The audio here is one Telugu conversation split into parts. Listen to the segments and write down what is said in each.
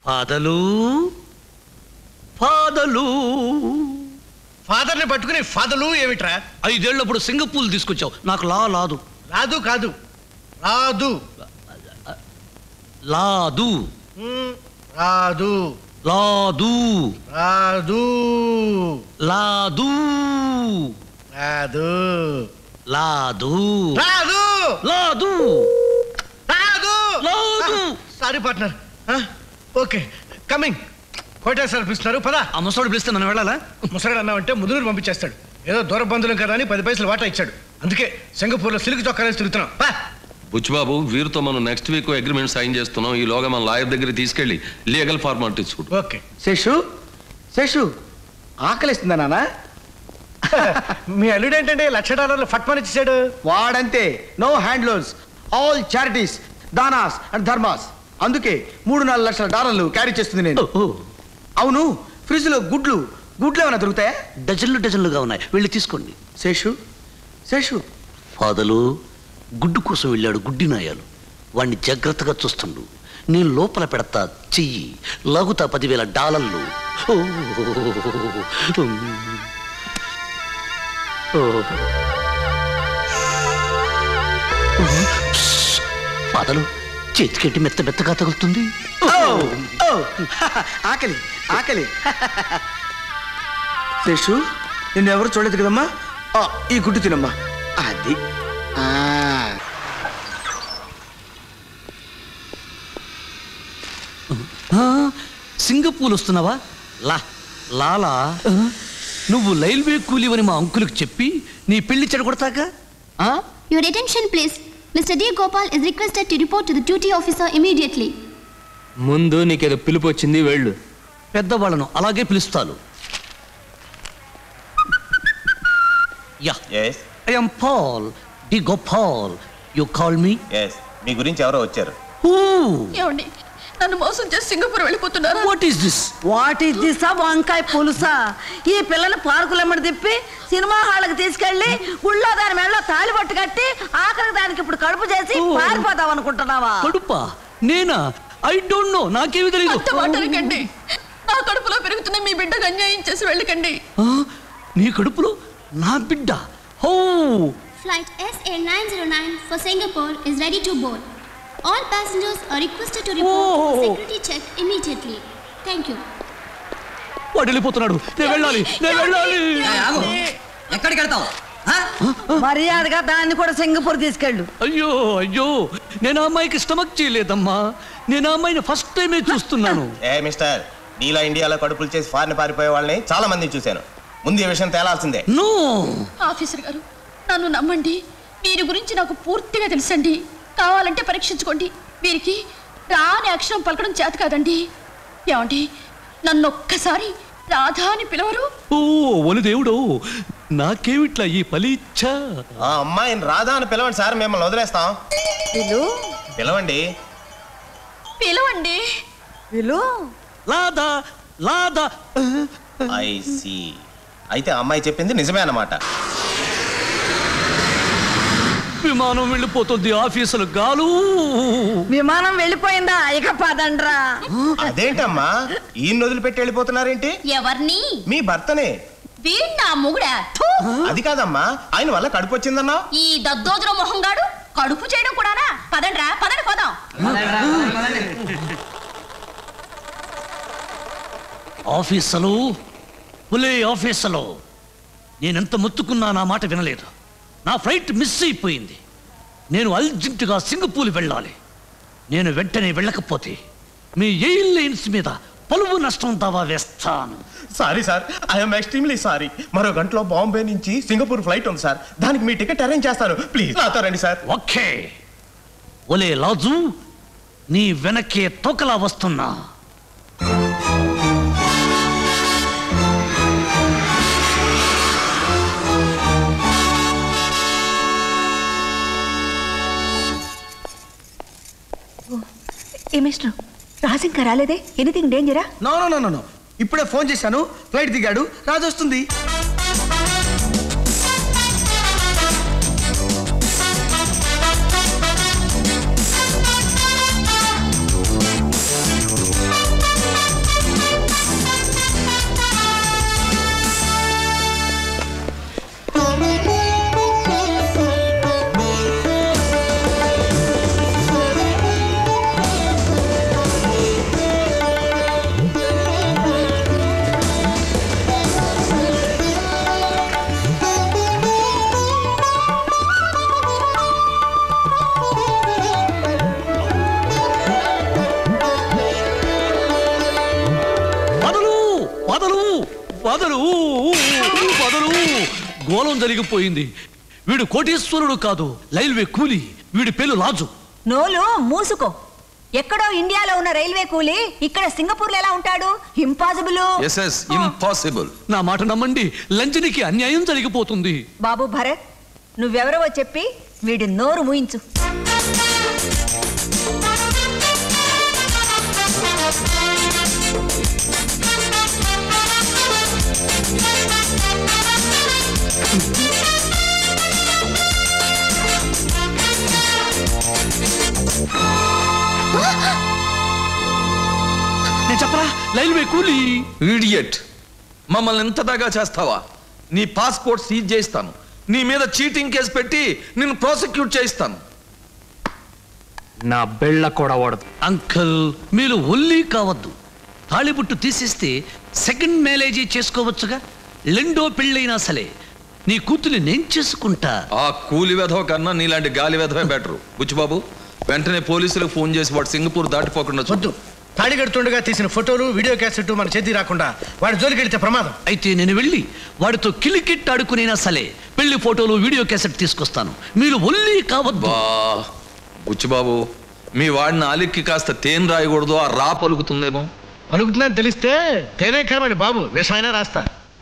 ఫాదలు ఫాదలు ఫాదర్ని పట్టుకుని ఫాదర్లు ఏమిట్రా ఐదేళ్లప్పుడు సింగపూల్ తీసుకొచ్చావు నాకు లా లాదు రాదు కాదు రాదు లాదు మ్, రాదు లాదు రాదు లాదు రాదు లాదు రాదు లాదు రాదు రాదు. Sorry partner okay coming hotel సర్పిస్తున్నారు పదా ఆ ముసడు పిలిస్తే మనం వెళ్ళాలా ముసగాడు అన్నావంటే ముదురు పంపించేస్తాడు ఏదో దూర బంధువులు కదా అని పది పైసలు వాటా ఇచ్చాడు అందుకే సింగపూర్లో సిల్క్ చొక్కాలేసి తిరుగుతున్నాం పా బుచ్చిబాబు వీరితో మనం నెక్స్ట్ వీక్ అగ్రిమెంట్ సైన్ చేస్తున్నాం ఈలోగా మన లాయర్ దగ్గర తీసుకెళ్లి లీగల్ ఫార్మాలిటీస్ చూడు ఓకే శేషు శేషు ఆకలిస్తుందా నాన్న మీ అల్లుడు ఏంటంటే లక్ష డాలర్లు ఫట్మని ఇచ్చాడు వాడంతే no hand loans all charities దానాస్ అండ్ ధర్మాస్ అందుకే మూడు నాలుగు లక్షల డాలర్లు క్యారీ చేస్తుంది నేను అవును ఫ్రిడ్జ్ లో గుడ్లు గుడ్లు ఏమైనా దొరుకుతాయా డజన్లు డజన్లుగా ఉన్నాయి వెళ్ళి తీసుకోండి శేషు శేషు ఫాదలు గుడ్డు కోసం వెళ్ళాడు గుడ్డి నాయాలు వాణ్ణి జాగ్రత్తగా చూస్తుండు నేను లోపల పెడతా చెయ్యి లాగుతా పదివేల డాలర్లు ఓ, ఓ. ఫాదలు చేతికెట్టి మెత్త మెత్తగా తగులుతుంది ఓ, ఓ, ఆకలి ఆకలి శేషు నిన్ను ఎవరు చూడలేదు కదమ్మా ఆ, ఈ గుడ్డు తినమ్మా అది ఆ. ఆ, సింగపూర్ వస్తున్నావా లా లాలా నువ్వు రైల్వే కూలీవని మా అంకులకు చెప్పి నీ పెళ్లి చెడగొడతాక ఆ? Your attention, please. Mr. D. Gopal is requested to report to the duty officer immediately. ముందు నీకేదో పిలుపు వచ్చింది వెళ్ళు పెద్దవాళ్ళను అలాగే పిలుస్తాను ya yes I am Paul D Gopal you call me yes me గురించి ఎవరో వచ్చారు ఏమండి నన్ను మోసం చేసి సింగపూర్ వెళ్ళిపోతున్నారా what is this what is this వంకాయ పులుసా ఈ పిల్లని పార్కులమ్మడి తిప్పి సినిమా హాళ్ళకి తీసుకెళ్లి గుళ్ళో దాని మెడలో తాళి పట్టు కట్టి ఆఖరికి దానికి ఇప్పుడు కడుపు చేసి ఓ. పారిపోదాం అనుకుంటున్నావా కడుపా నేనా ఐ డోంట్ నో నాకేమి తెలియదు అంత మాటలకండి నా కడుపులో పెరుగుతున్న మీ బిడ్డకు అన్యాయం చేసి వెళ్ళకండి ఆ, నీ కడుపులో నా బిడ్డ హో Flight SA909 for Singapore is ready to board. All passengers are requested to report Oh. for security check immediately. Thank you. వాడు వెళ్ళిపోతున్నాడు నేను వెళ్ళాలి నేను వెళ్ళాలి ఎక్కడికి వెళ్తావు మర్యాదగా దాన్ని కూడా సింగపూర్ తీసుకెళ్ళు అయ్యో అయ్యో నేను ఆ అమ్మాయికి స్టమక్ చేయలేదమ్మా నేను ఆ అమ్మాయిని ఫస్ట్ టైమే చూస్తున్నాను ఏ మిస్టర్ నీలా ఇండియాలో కడుపులు చేసి ఫారిన్ పారిపోయే వాళ్ళని చాలా మందిని చూశాను ముందు ఈ విషయం తేలాల్సిందే నో ఆఫీసర్ గారు నన్ను నమ్మండి వీరి గురించి నాకు పూర్తిగా తెలుసండి కావాలంటే పరీక్షించుకోండి వీరికి రాని అక్షరం పలకడం చేత కాదండి ఏమండి నన్ను ఒక్కసారి రాధా అని పిలవరు ఓ ఒలి దేవుడు నాకేమిట్లా ఈ పలీచ్చ ఆ అమ్మాయిని రాధా అని పిలవండి సార్ మిమ్మల్ని వదిలేస్తాం పిలవండి పిలవండి వీళ్ళు లాదా లాదా ఐ సి అయితే ఆ అమ్మాయి చెప్పింది నిజమే అన్నమాట విమానం వెళ్ళిపోతుంది ఆఫీసులు గాలు విమానం వెళ్ళిపోయిందా ఇక పదండ్రా అదేంటమ్మా ఈయన వదిలిపెట్టి వెళ్ళిపోతున్నారేంటి ఎవరిని మీ భర్తనే వీణ్ణా మొగుడా థూ! అది కాదమ్మా ఆయన వల్ల కడుపు వచ్చిందన్నా ఈ దద్దోజుల మొహంగాడు కడుపు చేయడం కూడానా పదండ్రా పదండి పోదాం ఆఫీసులు పులే ఆఫీసులు నేనెంత మొత్తుకున్నా నా మాట వినలేదు నా ఫ్లైట్ మిస్ అయిపోయింది నేను అర్జెంటుగా సింగపూర్ వెళ్ళాలి నేను వెంటనే వెళ్ళకపోతే మీ ఎయిర్ లైన్స్ మీద పలువు నష్టం దావా వేస్తాను sorry sir I'm extremely sorry మరో గంటలో బాంబే నుంచి సింగపూర్ ఫ్లైట్ ఉంది సార్ దానికి మీ టికెట్ అరేంజ్ చేస్తాను ప్లీజ్ నాతో రండి సార్ ఓకే ఒలే లాజు నీ వెనకే తోకలా వస్తున్నా ఏ మిస్టర్ రాజు ఇంకా రాలేదే ఎనీథింగ్ డేంజరా no no no no no ఇప్పుడే ఫోన్ చేశాను ఫ్లైట్ దిగాడు రాజు వస్తుంది Thank వదలు వదలు గోళం జరిగిపోయింది వీడు కోటీశ్వరుడు కాదు రైల్వే కూలి వీడి పేరు లాజు నోలు మూసుకో ఎక్కడో ఇండియాలో ఉన్న రైల్వే కూలి ఇక్కడ సింగపూర్లో ఎలా ఉంటాడు ఇంపాసిబుల్ ఎస్ ఎస్ ఇంపాసిబుల్ నా మాట నమ్మండి లంచనికి అన్యాయం జరిగిపోతుంది బాబు భరత్ నువ్వెవరవో చెప్పి వీడి నోరు మూయించు నేను చెప్పరా రైల్వే కూలి ఈడియట్ మమ్మల్ని ఎంత దాగా చేస్తావా నీ పాస్పోర్ట్ సీజ్ చేయిస్తాను నీ మీద చీటింగ్ కేసు పెట్టి నిన్ను ప్రాసిక్యూట్ చేయిస్తాను నా బెళ్ళ కూడా ఓడదు అంకల్ మీరు ఒల్లి కావద్దు తాళిబుట్టు తీసేస్తే సెకండ్ మ్యారేజీ చేసుకోవచ్చుగా రెండో పెళ్ళైనా సరే నీ కూతుర్ని నేను చేసుకుంటా ఆ కూలి వెధవ కన్నా నీలాంటి గాలి వెధవే బెటరు బుచ్చిబాబు వెంటనే పోలీసులకు ఫోన్ చేసి వాడు సింగపూర్ దాటిపోకుండా వద్దు తాడి కడుతుండగా తీసిన ఫోటోలు వీడియో క్యాసెట్ మన చేతికి రాకుండా వాడి జోలికి వెళ్తే ప్రమాదం అయితే నేను వెళ్ళి వాడితో కిలికిట్ ఆడుకునేనా సరే పెళ్లి ఫోటోలు వీడియో క్యాసెట్ తీసుకొస్తాను మీరు ఒల్లి కావద్దు బా బుచ్చిబాబు మీ వాడిని అలిక్కి కాస్త తేనె రాయకూడదు ఆ రా పలుకుతుందేమో పలుకుతుందని తెలిస్తే తేనే కరమండి బాబు విషమైనా రాస్తా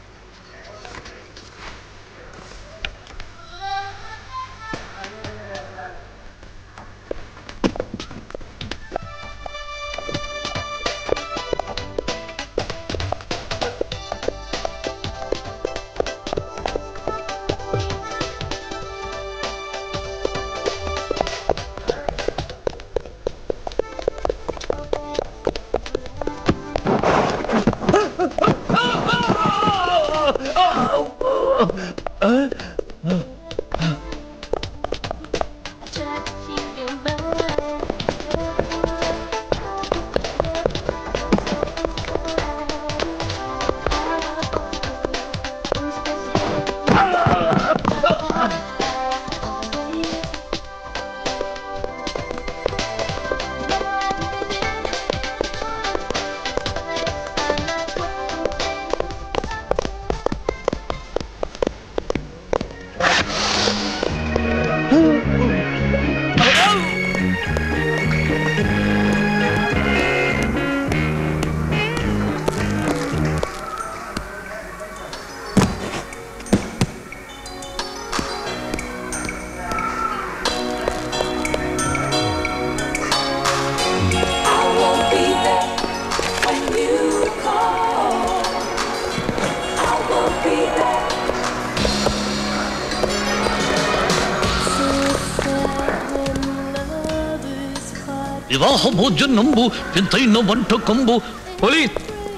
వివాహ భోజనంబు వింతైన వంటకంబు police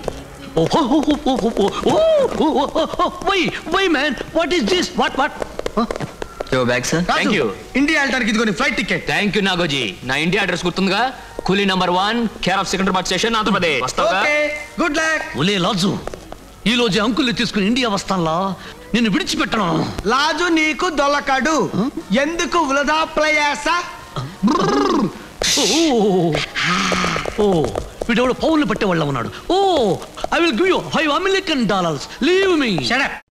why why man what is this what what bag sir thank you India వెళ్ళడానికి ఇదిగోని flight ticket thank you Nagoji నా ఇండియా అడ్రస్ గుర్తుందిగా Coolie number one care of Secunderabad station Andhra Pradesh వస్తావా ఓకే గుడ్ లక్ ఒలే లాజు ఈ రోజు అంకుల్ని తీసుకుని ఇండియా వస్తానులా నిన్ను విడిచిపెట్టను లాజు నీకు దొలకడు ఎందుకు వృధా ప్రయాస ఓ ఓ వీడెవడో పౌన్లు పట్టే వాళ్ళ ఉన్నాడు oh I will give you five American dollars leave me shut up